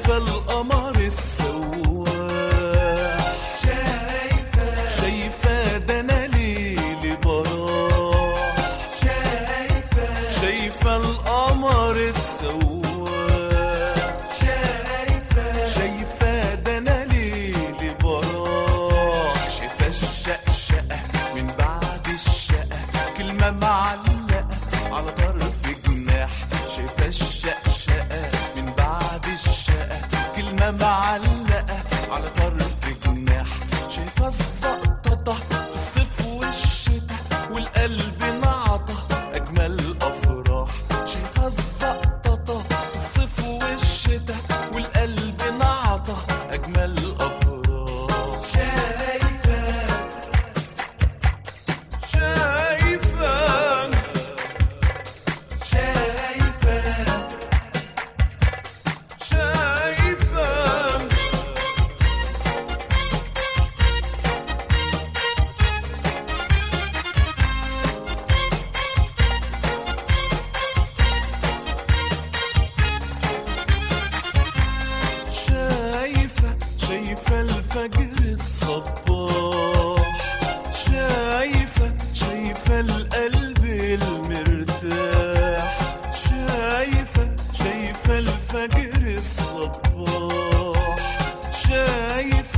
شايفة القمر السواح شايفة شايفة ده أنا ليلي براح شايفة شايفة القمر السواح شايفة شايفة ده أنا ليلي براح شايفة الشقشقة من بعد الشقة كلمة معلقة على طرف جناح شايفة الشقشقة من بعد الشقة كلمة معلقة على طرف جناح شايفة الزقططة في الصيف والشتاء والقلب نعطة أجمل أفراح شايفة الزقططة في الصيف والشتاء والقلب نعطة أجمل أفراح شايفة شايفة شايفة شايفة شايفة شايفة الفجر الصباح شايفة شايفة القلب المرتاح شايفة شايفة الفجر الصباح شايفة